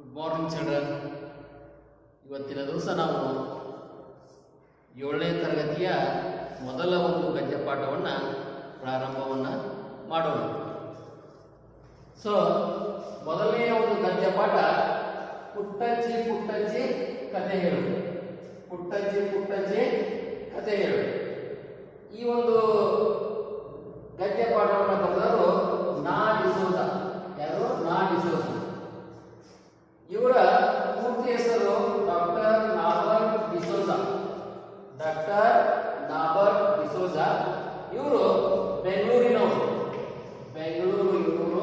morning children ಇವತ್ತಿನ ದಿವಸ ನಾವು ಏಳನೇ ತರಗತಿಯ ಮೊದಲ ಒಂದು ಗದ್ಯ ಪಾಠವನ್ನು ಪ್ರಾರಂಭವನ್ನು ಮಾಡೋಣ ಸೊ ಮೊದಲನೆಯ ಒಂದು ಗದ್ಯ ಪಾಠ ಪುಟ್ಟಜ್ಜಿ ಪುಟ್ಟಜ್ಜಿ ಕತೆ ಹೇಳು ಪುಟ್ಟಜ್ಜಿ ಪುಟ್ಟಜ್ಜಿ ಕತೆ ಹೇಳು ಈ ಒಂದು ಗದ್ಯ ಪಾಠವನ್ನು ಬರೆದವರು ನಾ ಡಿಸೋಜ ಯಾರು ನಾ ಡಿಸೋಜ ಇವರ ಪೂರ್ತಿ ಹೆಸರು doctor Norbert D'Souza doctor Norbert D'Souza ಇವರು ಬೆಂಗಳೂರಿನವರು ಬೆಂಗಳೂರು ಇವರು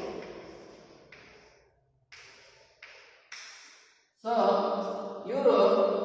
ಸೊ ಇವರು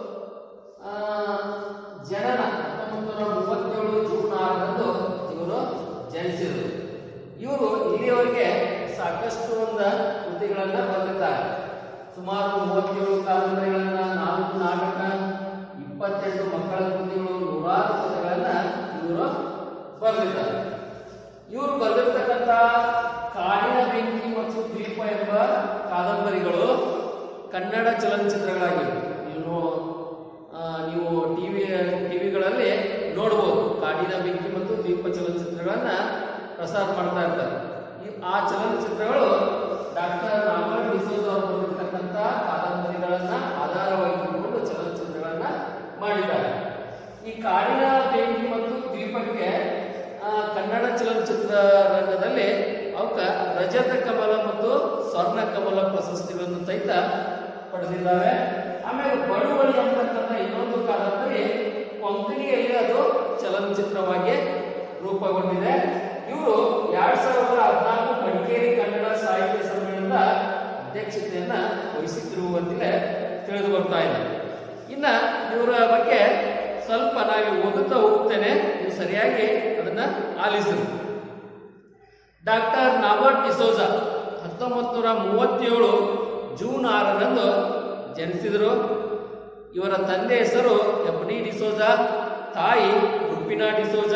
ಜನನ ಹತ್ತೊಂಬತ್ತು ನೂರ ಮೂವತ್ತೇಳು ಜೂನ್ ಆರರಂದು ಇವರು ಜನಿಸಿದರು ಇವರು ಇಲ್ಲಿಯವರೆಗೆ ಸಾಕಷ್ಟು ಒಂದು ಕೃತಿಗಳನ್ನ ಬರೆದಿದ್ದಾರೆ ಸುಮಾರು ಮೂವತ್ತೇಳು ಕಾದಂಬರಿಗಳನ್ನ ನಾಲ್ಕು ನಾಟಕ ಇಪ್ಪತ್ತೆಂಟು ಮಕ್ಕಳ ಕೃತಿಗಳು ನೂರಾರು ಕಥೆಗಳನ್ನ ಇವರು ಬರೆದಿದ್ದಾರೆ ಇವರು ಬರೆದಿರ್ತಕ್ಕಂಥ ಕಾಡಿನ ಬೆಂಕಿ ಮತ್ತು ದ್ವೀಪ ಎಂಬ ಕಾದಂಬರಿಗಳು ಕನ್ನಡ ಚಲನಚಿತ್ರಗಳಾಗಿವೆ ನೀವು ಆ, ನೀವು ಟಿವಿ ಟಿವಿಗಳಲ್ಲಿ ನೋಡ್ಬೋದು ಕಾಡಿನ ಬೆಂಕಿ ಮತ್ತು ದ್ವೀಪ ಚಲನಚಿತ್ರಗಳನ್ನ ಪ್ರಸಾರ ಮಾಡ್ತಾ ಇರ್ತಾರೆ ಈ ಆ ಚಲನಚಿತ್ರಗಳು ಡಾಕ್ಟರ್ ರಾಮನ್ ಡಿಸೋಜ್ ಅವರು ಬರೆದಿರ್ತಕ್ಕಂಥ ಕಾದಂಬರಿಗಳನ್ನ ಆಧಾರವಾಗಿ ಇಟ್ಟುಕೊಂಡು ಚಲನಚಿತ್ರಗಳನ್ನ ಮಾಡಿದ್ದಾರೆ ಈ ಕಾಡಿನ ಬೆಂಕಿ ಮತ್ತು ದ್ವೀಪಕ್ಕೆ ಆ, ಕನ್ನಡ ಚಲನಚಿತ್ರ ರಂಗದಲ್ಲಿ ಅವಕ್ಕ ರಜತ ಕಮಲ ಮತ್ತು ಸ್ವರ್ಣ ಕಮಲ ಪ್ರಶಸ್ತಿಗಳನ್ನು ಸಹಿತ ಪಡೆದಿದ್ದಾವೆ ಆಮೇಲೆ ಬಳುವಳಿ ಅಂತಕ್ಕಂಥ ಇನ್ನೊಂದು ಕಾದಂಬರಿ ಕೊಂಕಣಿಯಲ್ಲಿ ಅದು ಚಲನಚಿತ್ರವಾಗಿ ರೂಪುಗೊಂಡಿದೆ ಇವರು ಎರಡ್ ಸಾವಿರದ ಹದಿನಾಲ್ಕು ಮಡಿಕೇರಿ ಕನ್ನಡ ಸಾಹಿತ್ಯ ಸಮ್ಮೇಳನದ ಅಧ್ಯಕ್ಷತೆಯನ್ನ ವಹಿಸುತ್ತಿರುವಂತೆ ತಿಳಿದು ಬರ್ತಾ ಇದೆ ಇನ್ನ ಇವರ ಬಗ್ಗೆ ಸ್ವಲ್ಪ ನಾವು ಓದುತ್ತಾ ಹೋಗುತ್ತೇನೆ ನೀವು ಸರಿಯಾಗಿ ಅದನ್ನ ಆಲಿಸಿ ಡಾಕ್ಟರ್ ನಾಬರ್ಟ್ ಡಿಸೋಜ ಹತ್ತೊಂಬತ್ತು ನೂರ ಮೂವತ್ತೇಳು ಜೂನ್ ಆರರಂದು ಜನಿಸಿದರು ಇವರ ತಂದೆ ಹೆಸರು ಎಫ್ಡಿ ಡಿಸೋಜ ತಾಯಿ ರುಪಿನಾ ಡಿಸೋಜ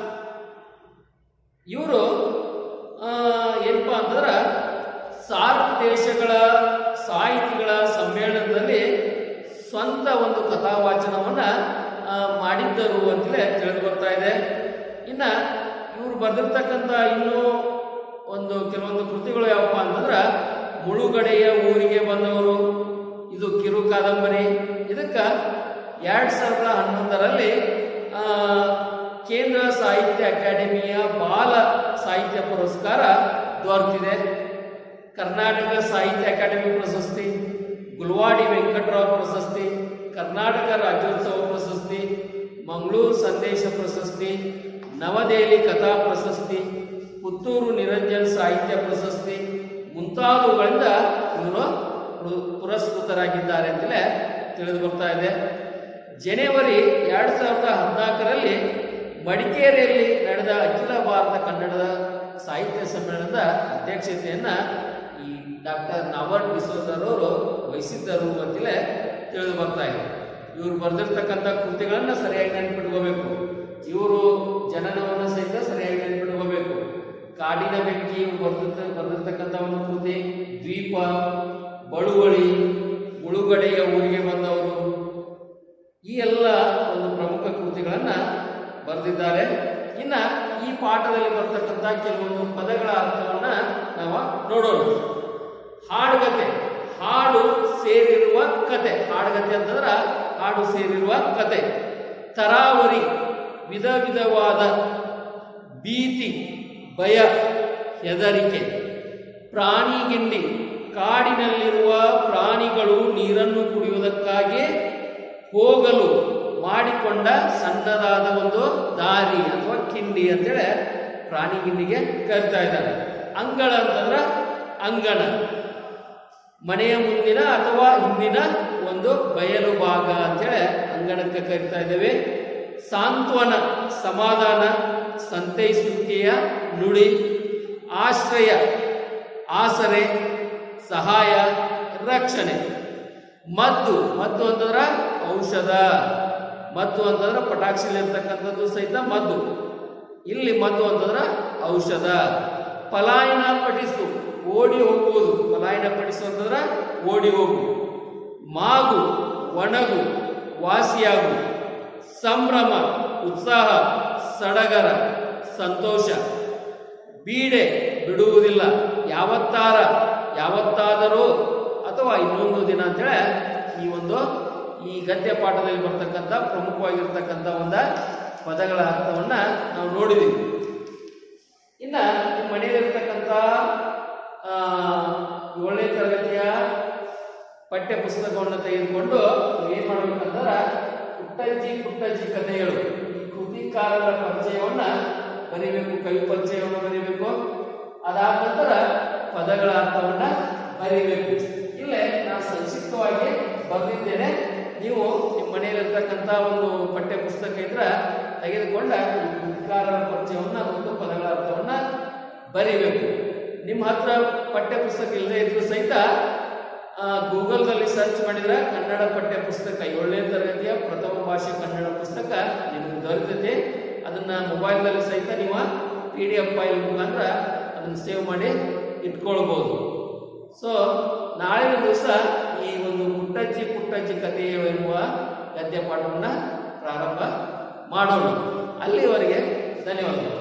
ಇವರು ಏನಪ್ಪಾ ಅಂತಂದ್ರೆ ಸಾರ್ಕ್ ದೇಶಗಳ ಸಾಹಿತಿಗಳ ಸಮ್ಮೇಳನದಲ್ಲಿ ಸ್ವಂತ ಒಂದು ಕಥಾವಾಚನವನ್ನ ಆ, ಮಾಡಿದ್ದರು ಅಂತಲೇ ತಿಳಿದು ಬರ್ತಾ ಇದೆ ಇನ್ನ ಇವರು ಬರೆದಿರ್ತಕ್ಕಂಥ ಇನ್ನೂ ಒಂದು ಕೆಲವೊಂದು ಕೃತಿಗಳು ಯಾವಪ್ಪ ಅಂತಂದ್ರ ಮುಳುಗಡೆಯ ಊರಿಗೆ ಬಂದವರು ಇದು ಕಿರು ಕಾದಂಬರಿ ಇದಕ್ಕ ಎರಡ್ ಸಾವಿರದ ಹನ್ನೊಂದರಲ್ಲಿ ಆ, ಕೇಂದ್ರ ಸಾಹಿತ್ಯ ಅಕಾಡೆಮಿಯ ಬಾಲ ಸಾಹಿತ್ಯ ಪುರಸ್ಕಾರ ದೊರೆತಿದೆ ಕರ್ನಾಟಕ ಸಾಹಿತ್ಯ ಅಕಾಡೆಮಿ ಪ್ರಶಸ್ತಿ ಗುಲ್ವಾಡಿ ವೆಂಕಟರಾವ್ ಪ್ರಶಸ್ತಿ ಕರ್ನಾಟಕ ರಾಜ್ಯೋತ್ಸವ ಪ್ರಶಸ್ತಿ ಮಂಗಳೂರು ಸಂದೇಶ ಪ್ರಶಸ್ತಿ ನವದೆಹಲಿ ಕಥಾ ಪ್ರಶಸ್ತಿ ಪುತ್ತೂರು ನಿರಂಜನ್ ಸಾಹಿತ್ಯ ಪ್ರಶಸ್ತಿ ಮುಂತಾದವುಗಳಿಂದ ಇವರು ಪುರ- ಪುರಸ್ಕೃತರಾಗಿದ್ದಾರೆ ಅಂತಲೇ ತಿಳಿದು ಬರ್ತಾ ಇದೆ ಜನವರಿ ಎರಡ್ ಸಾವಿರದ ಹದಿನಾಲ್ಕರಲ್ಲಿ ಮಡಿಕೇರಿಯಲ್ಲಿ ನಡೆದ ಅಖಿಲ ಭಾರತ ಕನ್ನಡದ ಸಾಹಿತ್ಯ ಸಮ್ಮೇಳನದ ಅಧ್ಯಕ್ಷತೆಯನ್ನ ಈ ಡಾಕ್ಟರ್ ನಾವರ್ಟ್ ಡಿಸೋಜರ್ ಅವರು ವಹಿಸಿದ್ದರು ಅಂತಲೇ ತಿಳಿದು ಬರ್ತಾ ಇದೆ ಇವರು ಬರೆದಿರ್ತಕ್ಕಂಥ ಕೃತಿಗಳನ್ನ ಸರಿಯಾಗಿ ನೆನಪಿಟ್ಕೋಬೇಕು ಇವರು ಜನನವನ್ನು ಸಹಿತ ಸರಿಯಾಗಿ ನೆನಪಿಟ್ಕೋಬೇಕು ಕಾಡಿನ ಬೆಂಕಿ ಇವ್ರು ಬರೆದಿರ್ತ ಬರೆದಿರ್ತಕ್ಕಂಥ ಒಂದು ಕೃತಿ ದ್ವೀಪ ಬಳುವಳಿ ಮುಳುಗಡೆಯ ಊರಿಗೆ ಬಂದವರು ಈ ಎಲ್ಲ ಒಂದು ಪ್ರಮುಖ ಕೃತಿಗಳನ್ನ ಬರೆದಿದ್ದಾರೆ ಇನ್ನ ಈ ಪಾಠದಲ್ಲಿ ಬರ್ತಕ್ಕಂಥ ಕೆಲವೊಂದು ಪದಗಳ ಅರ್ಥವನ್ನ ನಾವು ನೋಡೋಣ ಹಾಡುಗತೆ ಹಾಡು ಸೇರಿರುವ ಕತೆ ಹಾಡುಗತೆ ಅಂತಂದ್ರ ಹಾಡು ಸೇರಿರುವ ಕತೆ ತರಾವರಿ ವಿಧ ವಿಧವಾದ ಭೀತಿ ಭಯ ಹೆದರಿಕೆ ಪ್ರಾಣಿಗಿಂಡಿ ಕಾಡಿನಲ್ಲಿರುವ ಪ್ರಾಣಿಗಳು ನೀರನ್ನು ಕುಡಿಯುವುದಕ್ಕಾಗಿ ಹೋಗಲು ಮಾಡಿಕೊಂಡ ಸಣ್ಣದಾದ ಒಂದು ದಾರಿ ಅಥವಾ ಕಿಂಡಿ ಅಂತೇಳಿ ಪ್ರಾಣಿ ಗಿಂಡಿಗೆ ಕರಿತಾ ಇದ್ದಾರೆ ಅಂಗಳ ಅಂತಂದ್ರ ಅಂಗಣ ಮನೆಯ ಮುಂದಿನ ಅಥವಾ ಹಿಂದಿನ ಒಂದು ಬಯಲು ಭಾಗ ಅಂತೇಳಿ ಅಂಗಣಕ್ಕೆ ಕರಿತಾ ಇದ್ದೇವೆ ಸಾಂತ್ವನ ಸಮಾಧಾನ ಸಂತೈಸುವಿಕೆಯ ನುಡಿ ಆಶ್ರಯ ಆಸರೆ ಸಹಾಯ ರಕ್ಷಣೆ ಮದ್ದು ಮದ್ದು ಅಂತಂದ್ರ ಔಷಧ ಮದ್ದು ಅಂತಂದ್ರೆ ಪಟಾಕ್ಷಿಲಿ ಇರ್ತಕ್ಕಂಥದ್ದು ಸಹಿತ ಮದ್ದು ಇಲ್ಲಿ ಮದ್ದು ಅಂತಂದ್ರ ಔಷಧ ಪಲಾಯನ ಪಠಿಸು ಓಡಿ ಹೋಗುವುದು ಪಲಾಯನ ಪಡಿಸುವಂತಂದ್ರ ಓಡಿ ಹೋಗು ಮಾಗು ಒಣಗು ವಾಸಿಯಾಗು ಸಂಭ್ರಮ ಉತ್ಸಾಹ ಸಡಗರ ಸಂತೋಷ ಬೀಡೆ ಬಿಡುವುದಿಲ್ಲ ಯಾವತ್ತಾರ ಯಾವತ್ತಾದರೂ ಅಥವಾ ಇನ್ನೊಂದು ದಿನ ಅಂತೇಳಿ ಈ ಒಂದು ಈ ಗದ್ಯ ಪಾಠದಲ್ಲಿ ಬರ್ತಕ್ಕಂಥ ಪ್ರಮುಖವಾಗಿರ್ತಕ್ಕಂಥ ಒಂದ ಪದಗಳ ಅರ್ಥವನ್ನ ನಾವು ನೋಡಿದೀವಿ ಇನ್ನ ನಿಮ್ಮ ಮನೆಯಲ್ಲಿರ್ತಕ್ಕಂಥ ಆ, ಏಳನೇ ತರಗತಿಯ ಪಠ್ಯ ಪುಸ್ತಕವನ್ನು ತೆಗೆದುಕೊಂಡು ನೀವು ಏನ್ ಮಾಡ್ಬೇಕಂದ್ರ ಪುಟ್ಟಜ್ಜಿ ಪುಟ್ಟಜ್ಜಿ ಕಥೆಗಳು ಈ ಕೃತಿಕಾರರ ಪರಿಚಯವನ್ನ ಬರೀಬೇಕು ಕವಿ ಪರಿಚಯವನ್ನು ಬರೀಬೇಕು ಅದಾದ ನಂತರ ಪದಗಳ ಅರ್ಥವನ್ನ ಬರೀಬೇಕು ಇಲ್ಲೇ ನಾನು ಸಂಕ್ಷಿಪ್ತವಾಗಿ ಬರೆದಿದ್ದೇನೆ ನೀವು ನಿಮ್ಮ ಮನೆಯಲ್ಲಿರ್ತಕ್ಕಂಥ ಒಂದು ಪಠ್ಯ ಪುಸ್ತಕ ಇದ್ರೆ ತೆಗೆದುಕೊಂಡ ಈ ಕೃತಿಕಾರರ ಪರಿಚಯವನ್ನ ಮತ್ತು ಪದಗಳ ಅರ್ಥವನ್ನ ಬರೀಬೇಕು ನಿಮ್ಮ ಹತ್ರ ಪಠ್ಯ ಪುಸ್ತಕ ಇಲ್ಲದೆ ಇದ್ರು ಸಹಿತ ಆ, ಗೂಗಲ್ದಲ್ಲಿ ಸರ್ಚ್ ಮಾಡಿದ್ರೆ ಕನ್ನಡ ಪಠ್ಯ ಪುಸ್ತಕ ಏಳನೇ ತರಗತಿಯ ಪ್ರಥಮ ಭಾಷೆ ಕನ್ನಡ ಪುಸ್ತಕ ನಿಮ್ಗೆ ದೊರೆತೈತೆ ಅದನ್ನ ಮೊಬೈಲ್ನಲ್ಲಿ ಸಹಿತ ನೀವು ಪಿ ಡಿ ಎಫ್ ಫೈಲ್ ಮುಖಾಂತರ ಅದನ್ನ ಸೇವ್ ಮಾಡಿ ಇಟ್ಕೊಳ್ಬೋದು ಸೊ ನಾಳಿನ ದಿವಸ ಈ ಒಂದು ಪುಟ್ಟಜ್ಜಿ ಪುಟ್ಟಜ್ಜಿ ಕಥೆ ಎನ್ನುವ ಗದ್ಯ ಪಾಠವನ್ನ ಪ್ರಾರಂಭ ಮಾಡೋಣ ಅಲ್ಲಿವರೆಗೆ ಧನ್ಯವಾದಗಳು